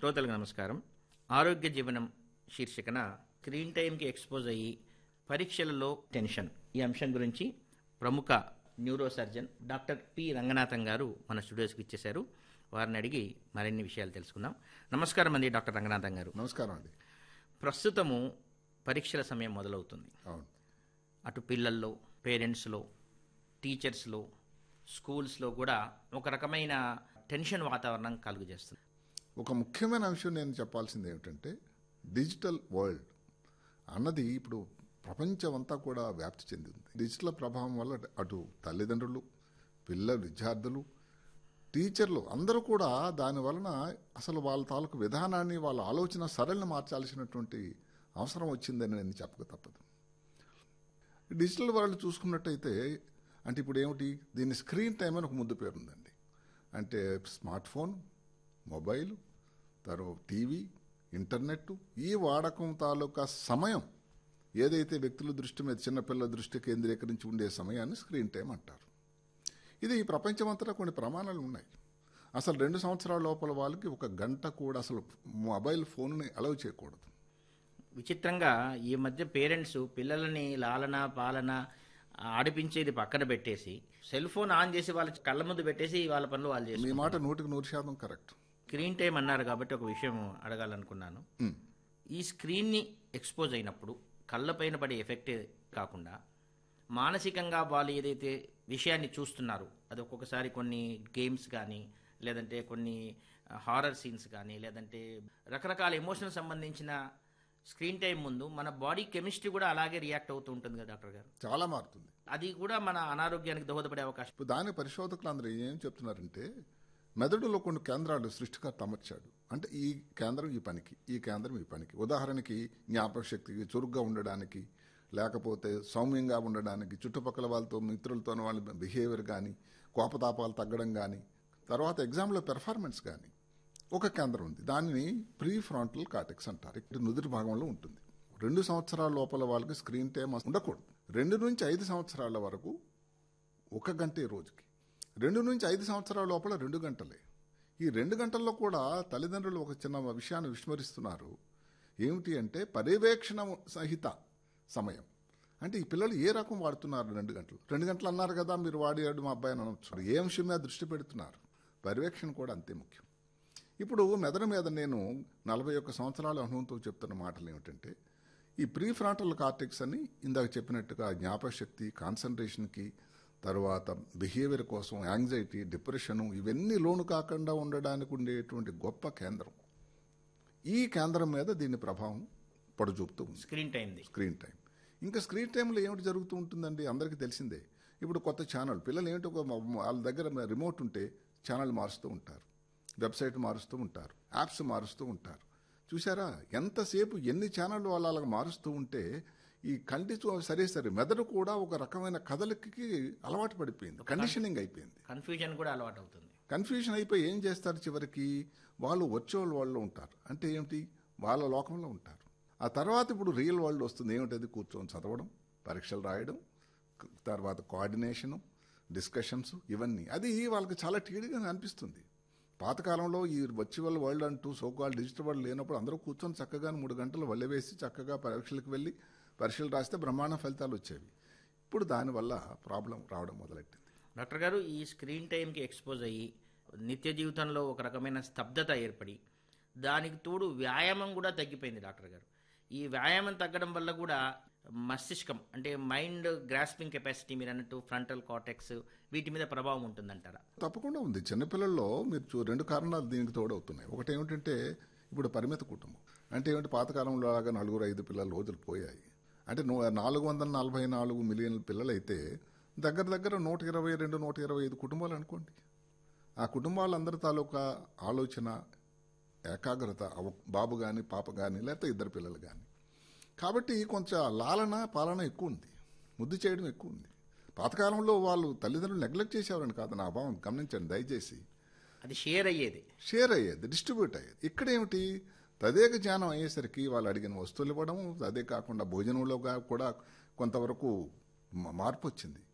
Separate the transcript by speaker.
Speaker 1: శ్రోతలకు నమస్కారం ఆరోగ్య జీవనం శీర్షికన స్క్రీన్ టైంకి ఎక్స్పోజ్ అయ్యి పరీక్షలలో టెన్షన్ ఈ అంశం గురించి ప్రముఖ neuro surgeon doctor P Ranganatham garu మన స్టూడియోస్కి ఇచ్చేశారు వారిని అడిగి మరిన్ని విషయాలు తెలుసుకుందాం నమస్కారం అండి డాక్టర్ రంగనాథం గారు
Speaker 2: నమస్కారం అండి
Speaker 1: ప్రస్తుతము పరీక్షల సమయం మొదలవుతుంది
Speaker 2: అవును
Speaker 1: అటు పిల్లల్లో పేరెంట్స్లో టీచర్స్లో స్కూల్స్లో కూడా ఒక రకమైన టెన్షన్ వాతావరణం కలుగజేస్తుంది
Speaker 2: ఒక ముఖ్యమైన అంశం నేను చెప్పాల్సింది ఏమిటంటే డిజిటల్ వరల్డ్ అన్నది ఇప్పుడు ప్రపంచం అంతా కూడా వ్యాప్తి చెందింది డిజిటల్ ప్రభావం వల్ల అటు తల్లిదండ్రులు పిల్లలు విద్యార్థులు టీచర్లు అందరూ కూడా దాని వలన అసలు వాళ్ళ తాలూకు విధానాన్ని వాళ్ళ ఆలోచన సరళిని మార్చాల్సినటువంటి అవసరం వచ్చిందని నేను చెప్పక తప్పదు డిజిటల్ వరల్డ్ చూసుకున్నట్టయితే అంటే ఇప్పుడు ఏమిటి దీని స్క్రీన్ టైం అని ఒక ముద్దు పేరుందండి అంటే స్మార్ట్ ఫోన్ మొబైల్ తర్వాత టీవీ ఇంటర్నెట్ ఈ వాడకం తాలూకా సమయం ఏదైతే వ్యక్తుల దృష్టి మీద చిన్నపిల్లల దృష్టి కేంద్రీకరించి ఉండే సమయాన్ని స్క్రీన్ టైం అంటారు ఇది ఈ ప్రపంచమంతటా కొన్ని ప్రమాణాలు ఉన్నాయి అసలు రెండు సంవత్సరాల లోపల వాళ్ళకి ఒక గంట కూడా అసలు మొబైల్ ఫోన్ని అలౌ చేయకూడదు
Speaker 1: విచిత్రంగా ఈ మధ్య పేరెంట్స్ పిల్లలని లాలన పాలన ఆడిపించేది పక్కన పెట్టేసి సెల్ ఫోన్ ఆన్ చేసి వాళ్ళ కళ్ళ ముందు పెట్టేసి వాళ్ళ పనులు వాళ్ళు చేసి
Speaker 2: మీ మాట నూటికి నూరు శాతం కరెక్ట్
Speaker 1: స్క్రీన్ టైం అన్నారు కాబట్టి ఒక విషయం అడగాలనుకున్నాను
Speaker 2: ఉమ్.
Speaker 1: ఈ స్క్రీన్ని ఎక్స్పోజ్ అయినప్పుడు కళ్ళపైన పడే ఎఫెక్టే కాకుండా మానసికంగా వాళ్ళు ఏదైతే విషయాన్ని చూస్తున్నారో అది ఒక్కొక్కసారి కొన్ని గేమ్స్ కానీ లేదంటే కొన్ని హారర్ సీన్స్ కానీ లేదంటే రకరకాల ఎమోషనల్ సంబంధించిన స్క్రీన్ టైం ముందు మన బాడీ కెమిస్ట్రీ కూడా అలాగే రియాక్ట్ అవుతూ ఉంటుంది కదా డాక్టర్ గారు
Speaker 2: చాలా మారుతుంది
Speaker 1: అది కూడా మన అనారోగ్యానికి దోహదపడే అవకాశం
Speaker 2: ఇప్పుడు దాని పరిశోధకులు అందరూ ఏం చెప్తున్నారంటే మెదడులో కొన్ని కేంద్రాలు సృష్టికర్త అమర్చాడు అంటే ఈ కేంద్రం ఈ పనికి ఈ కేంద్రం ఈ పనికి ఉదాహరణకి జ్ఞాపక శక్తికి చురుగ్గా ఉండడానికి లేకపోతే సౌమ్యంగా ఉండడానికి చుట్టుపక్కల వాళ్ళతో మిత్రులతో వాళ్ళ బిహేవియర్ కానీ కోపతాపాలు తగ్గడం కానీ తర్వాత ఎగ్జామ్లో పెర్ఫార్మెన్స్ కానీ ఒక కేంద్రం ఉంది దానిని ప్రీ ఫ్రాంటల్ కార్టెక్స్ అంటారు ఇక్కడ నుదురు భాగంలో ఉంటుంది రెండు సంవత్సరాల లోపల వాళ్ళకి స్క్రీన్ టైం ఉండకూడదు రెండు నుంచి ఐదు సంవత్సరాల వరకు ఒక గంటే రోజుకి రెండు నుంచి ఐదు సంవత్సరాల లోపల రెండు గంటలే ఈ రెండు గంటల్లో కూడా తల్లిదండ్రులు ఒక చిన్న విషయాన్ని విస్మరిస్తున్నారు ఏమిటి అంటే పర్యవేక్షణ సహిత సమయం అంటే ఈ పిల్లలు ఏ రకం వాడుతున్నారు రెండు గంటలు రెండు గంటలు అన్నారు కదా మీరు వాడాడు మా అబ్బాయి అని అనొచ్చు ఏ అంశం మీద దృష్టి పెడుతున్నారు పర్యవేక్షణ కూడా అంతే ముఖ్యం ఇప్పుడు మెదడు మీద నేను నలభై ఒక్క సంవత్సరాల అనుభవంతో చెప్తున్న మాటలు ఏమిటంటే ఈ ప్రీ ఫ్రాంటల్ కార్టెక్స్ అని ఇందాక చెప్పినట్టుగా జ్ఞాపక శక్తి కాన్సన్ట్రేషన్కి తర్వాత బిహేవియర్ కోసం యాంగ్జైటీ డిప్రెషను ఇవన్నీ లోను కాకుండా ఉండడానికి ఉండేటువంటి గొప్ప కేంద్రం ఈ కేంద్రం మీద దీని ప్రభావం పడుచూపుతూ ఉంది
Speaker 1: స్క్రీన్ టైంది
Speaker 2: స్క్రీన్ టైం ఇంకా స్క్రీన్ టైంలో ఏమిటి జరుగుతూ ఉంటుందండి అందరికీ తెలిసిందే ఇప్పుడు కొత్త ఛానల్ పిల్లలు ఏమిటి ఒక మ- వాళ్ళ దగ్గర రిమోట్ ఉంటే ఛానల్ మారుస్తూ ఉంటారు వెబ్సైట్ మారుస్తూ ఉంటారు యాప్స్ మారుస్తూ ఉంటారు చూసారా ఎంతసేపు ఎన్ని ఛానళ్ళు వాళ్ళు అలా మారుస్తూ ఉంటే ఈ కంటి చూ- సరే సరే మెదడు కూడా ఒక రకమైన కదలికకి అలవాటు పడిపోయింది కండిషనింగ్ అయిపోయింది
Speaker 1: కన్ఫ్యూజన్ కూడా అలవాటు అవుతుంది
Speaker 2: కన్ఫ్యూజన్ అయిపోయి ఏం చేస్తారు చివరికి వాళ్ళు వర్చువల్ వరల్డ్లో ఉంటారు అంటే ఏమిటి వాళ్ళ లోకంలో ఉంటారు ఆ తర్వాత ఇప్పుడు రియల్ వరల్డ్ వస్తుంది ఏమిటది కూర్చొని చదవడం పరీక్షలు రాయడం క- తర్వాత కోఆర్డినేషను డిస్కషన్స్ ఇవన్నీ అది వాళ్ళకి చాలా టీడీగా అనిపిస్తుంది పాతకాలంలో ఈ వర్చువల్ వరల్డ్ అంటూ సోకాల్ డిజిటల్ వరల్డ్ లేనప్పుడు అందరూ కూర్చొని చక్కగా మూడు గంటలు వల్లవేసి చక్కగా పరీక్షలకు వెళ్ళి పరీక్షలు రాస్తే బ్రహ్మాండ ఫలితాలు వచ్చేవి ఇప్పుడు దానివల్ల ప్రాబ్లం రావడం మొదలెట్టింది
Speaker 1: డాక్టర్ గారు ఈ స్క్రీన్ టైంకి ఎక్స్పోజ్ అయ్యి నిత్య జీవితంలో ఒక రకమైన స్తబ్దత ఏర్పడి దానికి తోడు వ్యాయామం కూడా తగ్గిపోయింది డాక్టర్ గారు ఈ వ్యాయామం తగ్గడం వల్ల కూడా మస్తిష్కం అంటే మైండ్ గ్రాస్పింగ్ కెపాసిటీ మీరు అన్నట్టు ఫ్రంటల్ కార్టెక్స్ వీటి మీద ప్రభావం ఉంటుందంటారా
Speaker 2: తప్పకుండా ఉంది చిన్నపిల్లల్లో మీరు చూ- రెండు కారణాలు దీనికి తోడవుతున్నాయి ఒకటి ఏమిటంటే ఇప్పుడు పరిమిత కుటుంబం అంటే ఏమిటి పాతకాలంలో లాగా నలుగురు ఐదు పిల్లలు రోజులు పోయాయి అంటే నూ- నాలుగు వందల నలభై నాలుగు మిలియన్ల పిల్లలైతే దగ్గర దగ్గర నూట ఇరవై రెండు నూట ఇరవై ఐదు కుటుంబాలు అనుకోండి ఆ కుటుంబాలందరి తాలూకా ఆలోచన ఏకాగ్రత అవ- బాబు కానీ పాప కానీ లేకపోతే ఇద్దరు పిల్లలు కానీ కాబట్టి కొంచెం లాలన పాలన ఎక్కువ ఉంది ముద్దు చేయడం ఎక్కువ ఉంది పాతకాలంలో వాళ్ళు తల్లిదండ్రులు నెగ్లెక్ట్ చేసేవారని కాదు నా అభావం గమనించండి దయచేసి
Speaker 1: అది షేర్ అయ్యేది
Speaker 2: షేర్ అయ్యేది డిస్ట్రిబ్యూట్ అయ్యేది ఇక్కడ ఏమిటి తదేక జ్ఞానం అయ్యేసరికి వాళ్ళు అడిగిన వస్తువులు ఇవ్వడం అదే కాకుండా భోజనంలో గా- కూడా కొంతవరకు మ- మార్పు వచ్చింది